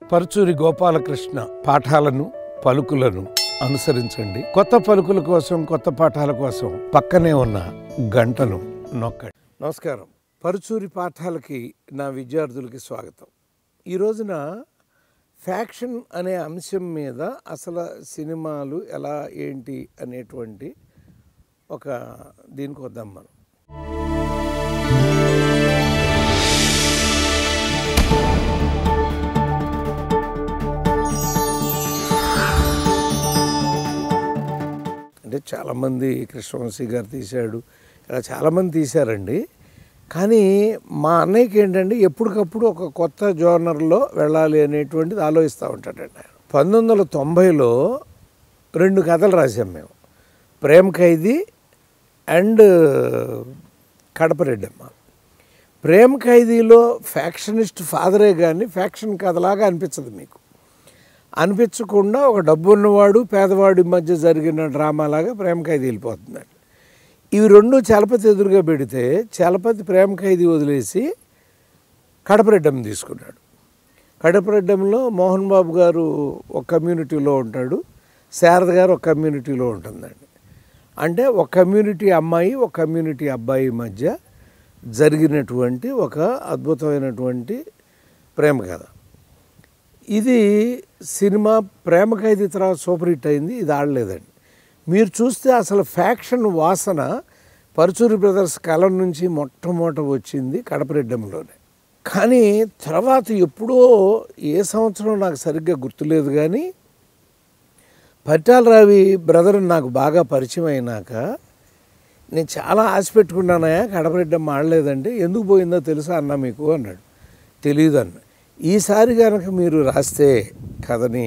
పరుచూరి గోపాలకృష్ణ పాఠాలను పలుకులను అనుసరించండి కొత్త పలుకుల కోసం కొత్త పాఠాల కోసం పక్కనే ఉన్న గంటను నొక్కండి నమస్కారం పరుచూరి పాఠాలకి నా విద్యార్థులకి స్వాగతం ఈ రోజున ఫ్యాక్షన్ అనే అంశం మీద అసలు సినిమాలు ఎలా ఏంటి అనేటువంటి ఒక దీనికి వద్దాం మనం అంటే చాలామంది కృష్ణవంశీ గారు తీశాడు ఇలా చాలామంది తీశారండి కానీ మా అన్నయ్యకి ఏంటంటే ఎప్పటికప్పుడు ఒక కొత్త జోనర్లో వెళ్ళాలి అనేటువంటిది ఆలోచిస్తూ ఉంటాడండి ఆయన పంతొమ్మిది వందల తొంభైలో రెండు కథలు రాసాం మేము ప్రేమ ఖైదీ అండ్ కడపరెడ్డమ్మ ప్రేమ ఖైదీలో ఫ్యాక్షనిస్ట్ ఫాదరే కానీ ఫ్యాక్షన్ కథలాగా అనిపించదు మీకు అనిపించకుండా ఒక డబ్బు ఉన్నవాడు పేదవాడి మధ్య జరిగిన డ్రామాలాగా ప్రేమ ఖైదీ వెళ్ళిపోతుందండి ఇవి రెండు చలపతి ఎదురుగా పెడితే చలపతి ప్రేమ ఖైదీ వదిలేసి కడపరెడ్డం తీసుకున్నాడు కడపరెడ్డంలో మోహన్ బాబు గారు ఒక కమ్యూనిటీలో ఉంటాడు శారద గారు ఒక కమ్యూనిటీలో ఉంటుందండి అంటే ఒక కమ్యూనిటీ అమ్మాయి ఒక కమ్యూనిటీ అబ్బాయి మధ్య జరిగినటువంటి ఒక అద్భుతమైనటువంటి ప్రేమ కథ ఇది సినిమా ప్రేమ ఖైదీ తర్వాత సూపర్ హిట్ అయింది ఇది ఆడలేదండి మీరు చూస్తే అసలు ఫ్యాక్షన్ వాసన పరుచూరి బ్రదర్స్ కలం నుంచి మొట్టమొదట వచ్చింది కడపరెడ్డంలోనే కానీ తర్వాత ఎప్పుడో ఏ సంవత్సరం నాకు సరిగ్గా గుర్తులేదు కానీ పరిటాల రావి బ్రదర్ నాకు బాగా పరిచయం అయినాక నేను చాలా ఆశ పెట్టుకున్నానయా కడపరెడ్డం ఆడలేదంటే ఎందుకు పోయిందో తెలుసా అన్న మీకు అన్నాడు తెలియదు అన్న ఈసారి కనుక మీరు రాస్తే కథని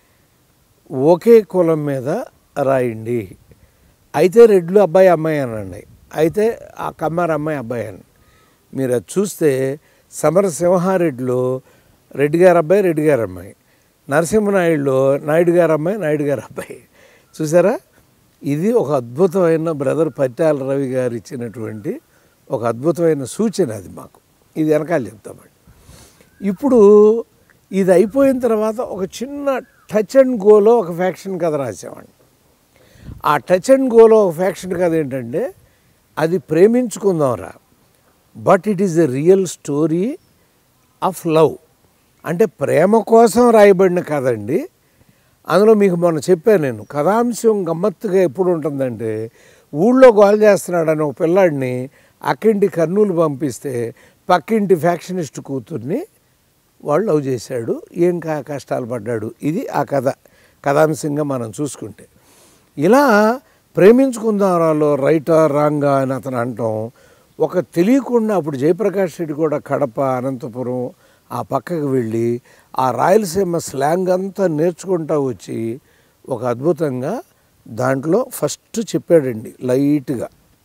ఒకే కులం మీద రాయండి అయితే రెడ్లు అబ్బాయి అమ్మాయి అనండి అయితే ఆ కమ్మారు అమ్మాయి అబ్బాయి అని మీరు అది చూస్తే సమరసింహారెడ్డిలో రెడ్డి గారు అబ్బాయి రెడ్డి గారు అమ్మాయి నరసింహనాయుడులో నాయుడు గారు అమ్మాయి నాయుడు గారు అబ్బాయి చూసారా ఇది ఒక అద్భుతమైన బ్రదర్ పట్టాల రవి గారు ఇచ్చినటువంటి ఒక అద్భుతమైన సూచన అది మాకు ఇది వెనకాల చెప్తామండి ఇప్పుడు ఇది అయిపోయిన తర్వాత ఒక చిన్న టచ్ అండ్ గోలో ఒక ఫ్యాక్షన్ కథ రాసామండి ఆ టచ్ అండ్ గోలో ఒక ఫ్యాక్షన్ కథ ఏంటంటే అది Preminchukundam Raa but it is a real story of love అంటే ప్రేమ కోసం రాయబడిన కథ అండి అందులో మీకు మొన్న చెప్పాను నేను కథాంశం గమ్మత్తుగా ఎప్పుడు ఉంటుందంటే ఊళ్ళో గోల్ చేస్తున్నాడని ఒక పిల్లాడిని అక్కింటి కర్నూలు పంపిస్తే పక్కింటి ఫ్యాక్షనిస్ట్ కూతుర్ని వాళ్ళు లవ్ చేశాడు ఏం కా కష్టాలు పడ్డాడు ఇది ఆ కథ కథాంశంగా మనం చూసుకుంటే ఇలా ప్రేమించుకుందారాలో రైటా రాంగా అని అతను అంటాం ఒక తెలియకుండా అప్పుడు జయప్రకాష్ రెడ్డి కూడా కడప అనంతపురం ఆ పక్కకు వెళ్ళి ఆ రాయలసీమ స్లాంగ్ అంతా నేర్చుకుంటా వచ్చి ఒక అద్భుతంగా దాంట్లో ఫస్ట్ చెప్పాడండి లైట్గా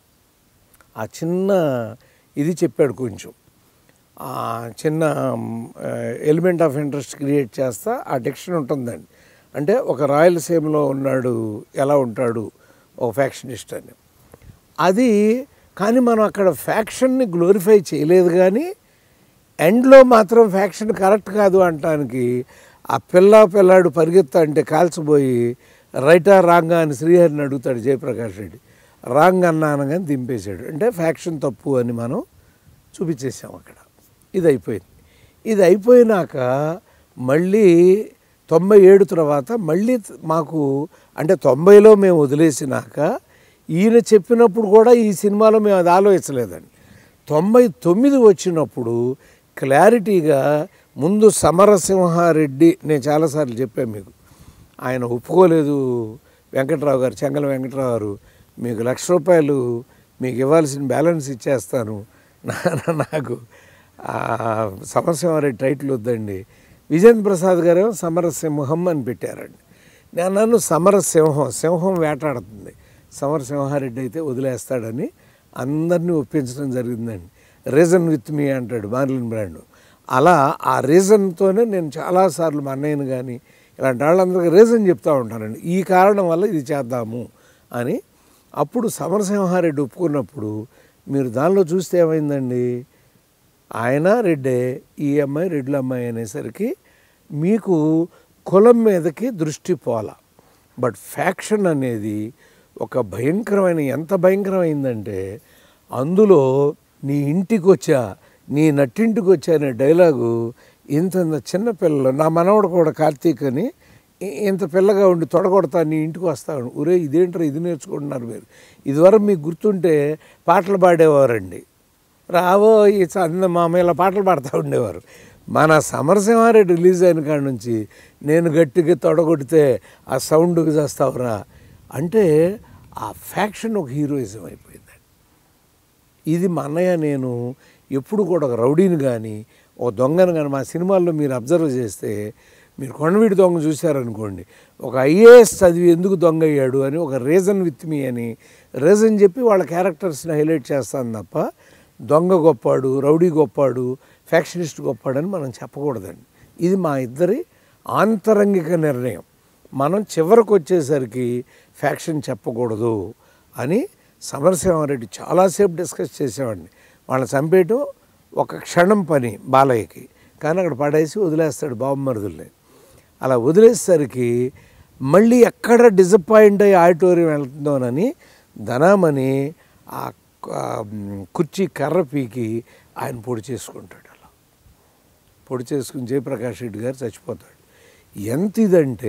ఆ చిన్న ఇది చెప్పాడు కొంచెం ఆ చిన్న ఎలిమెంట్ ఆఫ్ ఇంట్రెస్ట్ క్రియేట్ చేస్తా ఆ డిక్షన్ ఉంటుందండి అంటే ఒక రాయలసీమలో ఉన్నాడు ఎలా ఉంటాడు ఒక ఫ్యాక్షనిస్ట్ అని అది కానీ మనం అక్కడ ఫ్యాక్షన్ని గ్లోరిఫై చేయలేదు కానీ ఎండ్లో మాత్రం ఫ్యాక్షన్ కరెక్ట్ కాదు అంటానికి ఆ పిల్ల పిల్లాడు పరిగెత్తా అంటే కాల్చిపోయి రైటా రాంగా అని శ్రీహరిని అడుగుతాడు జయప్రకాష్ రెడ్డి రాంగ్ అన్నా అనగానే దింపేశాడు అంటే ఫ్యాక్షన్ తప్పు అని మనం చూపించేసాం అక్కడ ఇది అయిపోయింది ఇది అయిపోయినాక మళ్ళీ తొంభై ఏడు తర్వాత మళ్ళీ మాకు అంటే తొంభైలో మేము వదిలేసినాక ఈయన చెప్పినప్పుడు కూడా ఈ సినిమాలో మేము అది ఆలోచించలేదండి తొంభై తొమ్మిది వచ్చినప్పుడు క్లారిటీగా ముందు సమరసింహారెడ్డి నేను చాలాసార్లు చెప్పాను మీకు ఆయన ఒప్పుకోలేదు వెంకట్రావు గారు చెంగల వెంకట్రావు గారు మీకు లక్ష రూపాయలు మీకు ఇవ్వాల్సిన బ్యాలెన్స్ ఇచ్చేస్తాను నా- నాకు ఆ సమరసింహారెడ్డి టైటిల్ వద్దండి విజేంద్ర ప్రసాద్ గారు సమరసింహం అని పెట్టారండి నేను నన్ను సమరసింహం సింహం వేటాడుతుంది సమరసింహారెడ్డి అయితే వదిలేస్తాడని అందరినీ ఒప్పించడం జరిగిందండి రీజన్ విత్ మీ అంటాడు మార్లిన్ బ్రాండ్ అలా ఆ రీజన్తోనే నేను చాలాసార్లు మా అన్నయ్యను కానీ ఇలాంటి వాళ్ళందరికీ రీజన్ చెప్తూ ఉంటానండి ఈ కారణం వల్ల ఇది చేద్దాము అని అప్పుడు సమరసింహారెడ్డి ఒప్పుకున్నప్పుడు మీరు దానిలో చూస్తే ఏమైందండి ఆయన రెడ్డే ఈ అమ్మాయి రెడ్ల అమ్మాయి అనేసరికి మీకు కులం మీదకి దృష్టి పోల బట్ ఫ్యాక్షన్ అనేది ఒక భయంకరమైన ఎంత భయంకరమైందంటే అందులో నీ ఇంటికి వచ్చా నీ నట్టింటికి వచ్చా అనే డైలాగు ఇంత ఇంత చిన్న పిల్లలు నా మనవడు కూడా కార్తీక్ అని ఇ- ఇంత పిల్లగా ఉండి తొడగొడతా నీ ఇంటికి వస్తాను ఒరే ఇదేంటారు ఇది నేర్చుకుంటున్నారు మీరు ఇదివరకు మీకు గుర్తుంటే పాటలు పాడేవారండి రావో ఈ చంద మామ ఇలా పాటలు పాడుతూ ఉండేవారు మన సమరసింహారెడ్డి రిలీజ్ అయిన కాడ నుంచి నేను గట్టిగా తొడగొడితే ఆ సౌండ్కి చేస్తావురా అంటే ఆ ఫ్యాక్షన్ ఒక హీరోయిజం అయిపోయిందండి ఇది మా అన్నయ్య నేను ఎప్పుడు కూడా ఒక రౌడీని కానీ ఓ దొంగను కానీ మా సినిమాల్లో మీరు అబ్జర్వ్ చేస్తే మీరు కొండవీడి దొంగ చూశారనుకోండి ఒక ఐఏఎస్ చదివి ఎందుకు దొంగ అయ్యాడు అని ఒక రీజన్ విత్ మీ అని రీజన్ చెప్పి వాళ్ళ క్యారెక్టర్స్ని హైలైట్ చేస్తాను తప్ప దొంగ గొప్పాడు రౌడీ గొప్పాడు ఫ్యాక్షనిస్ట్ గొప్పాడని మనం చెప్పకూడదండి ఇది మా ఇద్దరి ఆంతరంగిక నిర్ణయం మనం చివరికి వచ్చేసరికి ఫ్యాక్షన్ చెప్పకూడదు అని సమరసింహారెడ్డి చాలాసేపు డిస్కస్ చేసేవాడిని వాళ్ళని చంపేయటం ఒక క్షణం పని బాలయ్యకి కానీ అక్కడ పడేసి వదిలేస్తాడు బాబుమరుదుల్ని అలా వదిలేసరికి మళ్ళీ ఎక్కడ డిసప్పాయింట్ అయ్యి ఆడిటోరియం వెళ్తుందోనని ధనామని ఆ ఆ, కుర్చీ కర్ర పీకి ఆయన పొడి చేసుకుంటాడు అలా పొడి చేసుకుని జయప్రకాష్ రెడ్డి గారు చచ్చిపోతాడు ఎంత ఇదంటే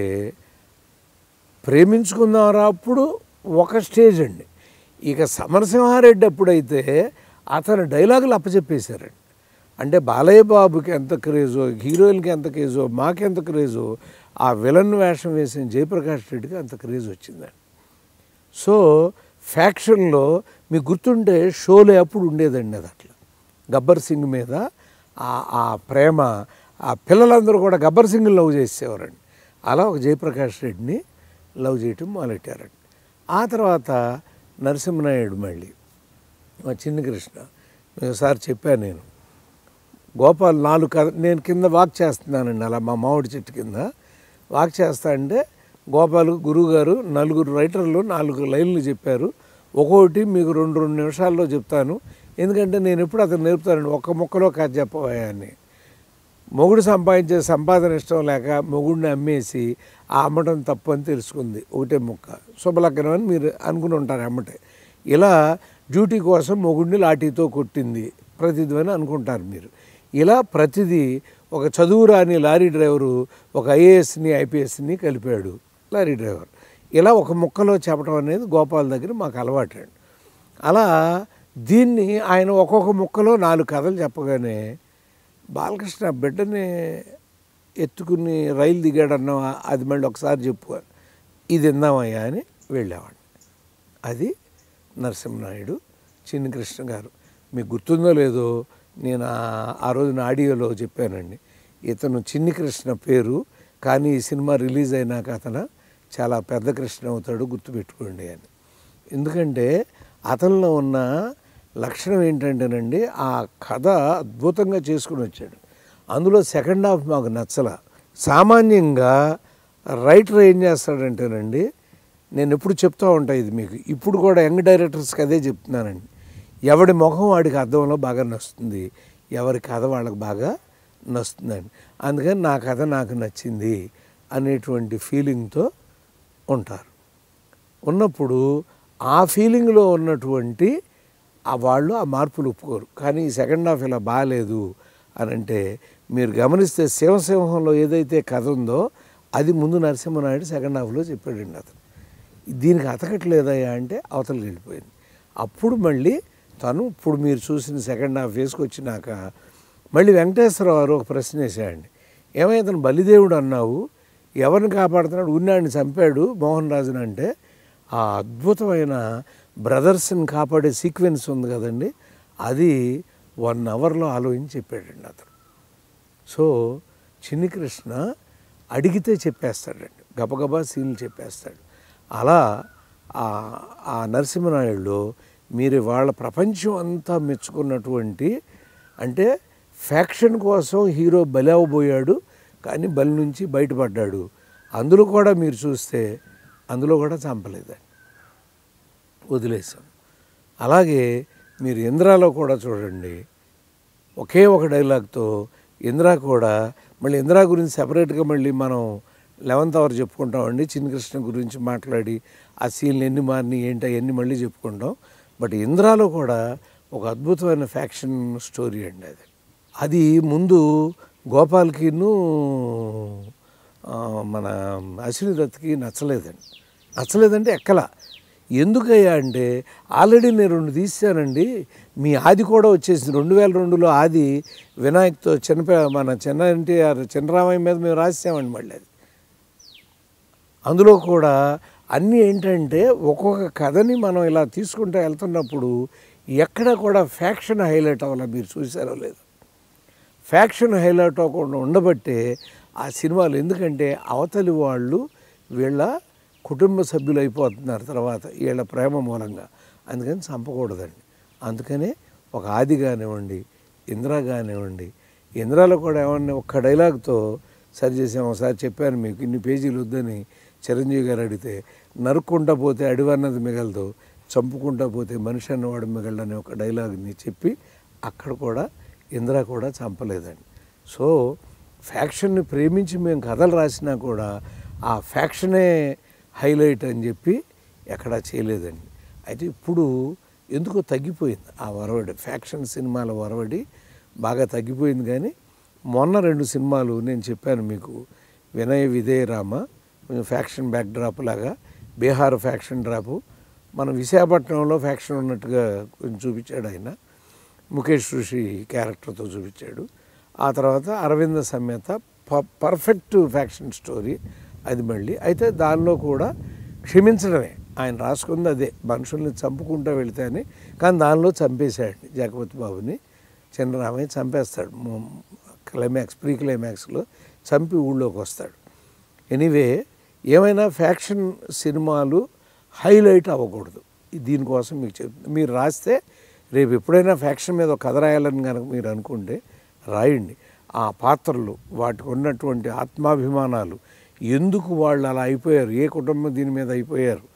ప్రేమించుకుందారా అప్పుడు ఒక స్టేజ్ అండి ఇక సమరసింహారెడ్డి అప్పుడైతే అతను డైలాగులు అప్పచెప్పేశారండి అంటే బాలయ్య బాబుకి ఎంత క్రేజో హీరోయిన్కి ఎంత క్రేజో మాకెంత క్రేజో ఆ విలన్ వేషం వేసిన జయప్రకాష్ రెడ్డికి అంత క్రేజ్ వచ్చిందండి సో ఫ్యాక్షన్లో మీకు గుర్తుంటే షోలో అప్పుడు ఉండేదండి అది అట్లా గబ్బర్ సింగ్ మీద ఆ ఆ ప్రేమ ఆ పిల్లలందరూ కూడా గబ్బర్ సింగ్ లవ్ చేసేవారండి అలా ఒక జయప్రకాష్ రెడ్డిని లవ్ చేయటం మొదలెట్టారండి ఆ తర్వాత నరసింహనాయుడు మళ్ళీ మా చిన్న కృష్ణ ఒకసారి చెప్పాను నేను గోపాల్ నాలుగు కథ నేను కింద వాక్ చేస్తున్నానండి అలా మా మామిడి చెట్టు కింద వాక్ చేస్తా అంటే గోపాల్ గురువు గారు నలుగురు రైటర్లు నాలుగు లైన్లు చెప్పారు ఒక్కొక్కటి మీకు రెండు రెండు నిమిషాల్లో చెప్తాను ఎందుకంటే నేను ఎప్పుడు అతను నేర్పుతానండి ఒక్క ముక్కలో కథ చెప్పబోయా అని మొగుడు సంపాదించే సంపాదన ఇష్టం లేక మొగుడిని అమ్మేసి ఆ అమ్మటం తప్పు అని తెలుసుకుంది ఒకటే ముక్క శుభలగ్నం అని మీరు అనుకుని ఉంటారు అమ్మటే ఇలా డ్యూటీ కోసం మొగుడిని లాఠీతో కొట్టింది ప్రతిది అని అనుకుంటారు మీరు ఇలా ప్రతిదీ ఒక చదువు రాని లారీ డ్రైవరు ఒక ఐఏఎస్ని ఐపీఎస్ని కలిపాడు లారీ డ్రైవర్ ఇలా ఒక ముక్కలో చెప్పడం అనేది గోపాల్ దగ్గర మాకు అలవాటండి అలా దీన్ని ఆయన ఒక్కొక్క ముక్కలో నాలుగు కథలు చెప్పగానే బాలకృష్ణ బిడ్డని ఎత్తుకుని రైలు దిగాడన్నావా అది మళ్ళీ ఒకసారి చెప్పు ఇది విందామయ్యా అని వెళ్ళామండి అది నరసింహనాయుడు చిన్ని కృష్ణ గారు మీకు గుర్తుందో లేదో నేను ఆ- ఆ రోజున ఆడియోలో చెప్పానండి ఇతను చిన్ని కృష్ణ పేరు కానీ ఈ సినిమా రిలీజ్ అయినాక అతను చాలా పెద్ద కృష్ణ అవుతాడు గుర్తుపెట్టుకోండి అని ఎందుకంటే అతనిలో ఉన్న లక్షణం ఏంటంటేనండి ఆ కథ అద్భుతంగా చేసుకుని వచ్చాడు అందులో సెకండ్ హాఫ్ మాకు నచ్చల సామాన్యంగా రైటర్ ఏం చేస్తాడంటేనండి నేను ఎప్పుడు చెప్తూ ఉంటా ఇది మీకు ఇప్పుడు కూడా యంగ్ డైరెక్టర్స్కి అదే చెప్తున్నానండి ఎవడి ముఖం వాడికి అర్థంలో బాగా నచ్చుతుంది ఎవరి కథ వాళ్ళకి బాగా నచ్చుతుందండి అందుకని నా కథ నాకు నచ్చింది అనేటువంటి ఫీలింగ్తో ఉంటారు ఉన్నప్పుడు ఆ ఫీలింగ్లో ఉన్నటువంటి ఆ వాళ్ళు ఆ మార్పులు ఒప్పుకోరు కానీ ఈ సెకండ్ హాఫ్ ఇలా బాగాలేదు అని అంటే మీరు గమనిస్తే శివసింహంలో ఏదైతే కథ ఉందో అది ముందు నరసింహనాయుడు సెకండ్ హాఫ్లో చెప్పాడండి అతను దీనికి అతకట్లేదయ్యా అంటే అవతలకి వెళ్ళిపోయింది అప్పుడు మళ్ళీ తను ఇప్పుడు మీరు చూసిన సెకండ్ హాఫ్ వేసుకొచ్చినాక మళ్ళీ వెంకటేశ్వరరావు ఒక ప్రశ్న వేసాడండి ఏమైనా అతను బలిదేవుడు అన్నావు ఎవరిని కాపాడుతున్నాడు ఉన్నాడిని చంపాడు మోహన్ రాజుని అంటే ఆ అద్భుతమైన బ్రదర్స్ని కాపాడే సీక్వెన్స్ ఉంది కదండి అది వన్ అవర్లో ఆలోచించి చెప్పాడండి అతను సో చిన్ని కృష్ణ అడిగితే చెప్పేస్తాడండి గబగబా సీన్లు చెప్పేస్తాడు అలా ఆ ఆ నరసింహనాయుడులో మీరు వాళ్ళ ప్రపంచం అంతా మెచ్చుకున్నటువంటి అంటే ఫ్యాక్షన్ కోసం హీరో బలి అవ్వబోయాడు కానీ బలి నుంచి బయటపడ్డాడు అందులో కూడా మీరు చూస్తే అందులో కూడా చంపలేదండి వదిలేసాం అలాగే మీరు ఇంద్రాలో కూడా చూడండి ఒకే ఒక డైలాగ్తో ఇందిరా కూడా మళ్ళీ ఇందిరా గురించి సెపరేట్గా మళ్ళీ మనం లెవెన్త్ అవర్ చెప్పుకుంటామండి చిన్నకృష్ణ గురించి మాట్లాడి ఆ సీన్లు ఎన్ని మారినాయి ఏంటి అవన్నీ మళ్ళీ చెప్పుకుంటాం బట్ ఇందిరాలో కూడా ఒక అద్భుతమైన ఫ్యాక్షన్ స్టోరీ అండి అది అది ముందు గోపాల్కిను ఆ, మన అశ్విని దత్కి నచ్చలేదండి నచ్చలేదంటే ఎక్కల ఎందుకయ్యా అంటే ఆల్రెడీ నేను రెండు తీసానండి మీ ఆది కూడా వచ్చేసింది రెండు వేల రెండులో ఆది వినాయక్తో చిన్న మన చిన్న ఎన్టీఆర్ చిన్నరామయ్య మీద మేము రాసామండి మళ్ళీ అది అందులో కూడా అన్నీ ఏంటంటే ఒక్కొక్క కథని మనం ఇలా తీసుకుంటూ వెళ్తున్నప్పుడు ఎక్కడ కూడా ఫ్యాక్షన్ హైలైట్ అవ్వాలి మీరు చూసారో లేదు ఫ్యాక్షన్ హైలైట్ అవ్వకుండా ఉండబట్టే ఆ సినిమాలు ఎందుకంటే అవతలి వాళ్ళు వీళ్ళ కుటుంబ సభ్యులు అయిపోతున్నారు తర్వాత వీళ్ళ ప్రేమ మూలంగా అందుకని చంపకూడదండి అందుకనే ఒక ఆది కానివ్వండి ఇందిరా కానివ్వండి ఇందిరాలో కూడా ఏమన్నా ఒక్క డైలాగ్తో సరి చేసాం ఒకసారి చెప్పాను మీకు ఇన్ని పేజీలు వద్దని చిరంజీవి గారు అడిగితే నరుక్కుంటా పోతే అడివన్నది మిగలదు చంపుకుంటా పోతే మనిషి అన్నవాడు మిగలడని ఒక డైలాగ్ని చెప్పి అక్కడ కూడా ఇందిరా కూడా చంపలేదండి సో ఫ్యాక్షన్ని ప్రేమించి మేము కథలు రాసినా కూడా ఆ ఫ్యాక్షనే హైలైట్ అని చెప్పి ఎక్కడా చేయలేదండి అయితే ఇప్పుడు ఎందుకో తగ్గిపోయింది ఆ వరవడి ఫ్యాక్షన్ సినిమాల వరవడి బాగా తగ్గిపోయింది కానీ మొన్న రెండు సినిమాలు నేను చెప్పాను మీకు వినయ విధేయ రామ కొంచెం ఫ్యాక్షన్ బ్యాక్ డ్రాప్ లాగా బీహార్ ఫ్యాక్షన్ డ్రాపు మన విశాఖపట్నంలో ఫ్యాక్షన్ ఉన్నట్టుగా కొంచెం చూపించాడు ఆయన ముఖేష్ ఋషి క్యారెక్టర్తో చూపించాడు ఆ తర్వాత అరవింద సమేత ప పర్ఫెక్ట్ ఫ్యాక్షన్ స్టోరీ అది మళ్ళీ అయితే దానిలో కూడా క్షమించడమే ఆయన రాసుకుంది అదే మనుషుల్ని చంపుకుంటూ వెళితే అని కానీ దానిలో చంపేశాడు జగపతి బాబుని చంద్రరామయ్య చంపేస్తాడు మొ- క్లైమాక్స్ ప్రీ క్లైమాక్స్లో చంపి ఊళ్ళోకి వస్తాడు ఎనీవే ఏమైనా ఫ్యాక్షన్ సినిమాలు హైలైట్ అవ్వకూడదు ఇది దీనికోసం మీకు చెప్తుంది మీరు రాస్తే రేపు ఎప్పుడైనా ఫ్యాక్షన్ మీద ఒక కథ రాయాలని కనుక మీరు అనుకుంటే రాయండి ఆ పాత్రలు వాటికి ఉన్నటువంటి ఆత్మాభిమానాలు ఎందుకు వాళ్ళు అలా అయిపోయారు ఏ కుటుంబం దీని మీద అయిపోయారు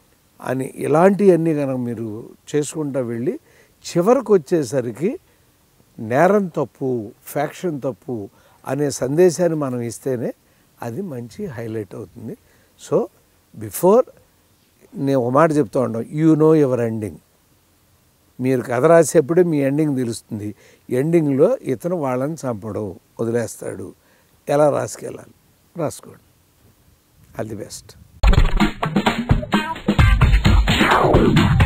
అని ఇలాంటివన్నీ కనుక మీరు చేసుకుంటూ వెళ్ళి చివరికి వచ్చేసరికి నేరం తప్పు ఫ్యాక్షన్ తప్పు అనే సందేశాన్ని మనం ఇస్తేనే అది మంచి హైలైట్ అవుతుంది సో బిఫోర్ నేను ఒక మాట చెప్తా ఉంటాం యూ నో యువర్ ఎండింగ్ మీరు కథ రాసేప్పుడే మీ ఎండింగ్ తెలుస్తుంది ఎండింగ్లో ఇతను వాళ్ళని చంపడం వదిలేస్తాడు ఎలా రాసుకెళ్ళాలి రాసుకోండి ఆల్ ది బెస్ట్